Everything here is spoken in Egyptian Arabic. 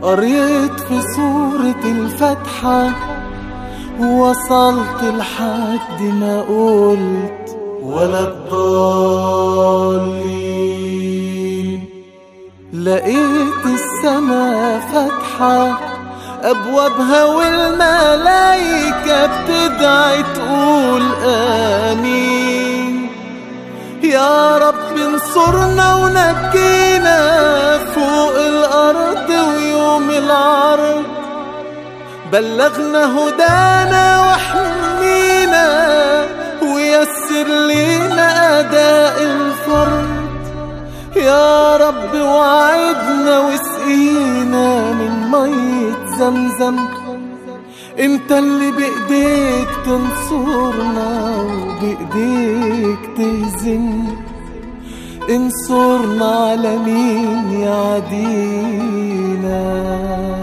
قريت في سورة الفاتحة وصلت لحد ما قلت ولا الضالين لقيت السما فاتحة أبوابها والملايكة بتدعي تقول آمين يا رب انصرنا ونجينا فوق الأرض ويوم العرض بلغنا هدانا واحمينا ويسر لينا أداء الفرض يا رب وعدنا وسقينا من مية زمزم انت اللي بايديك تنصرنا وبايديك تهزم انصرنا على مين يعدينا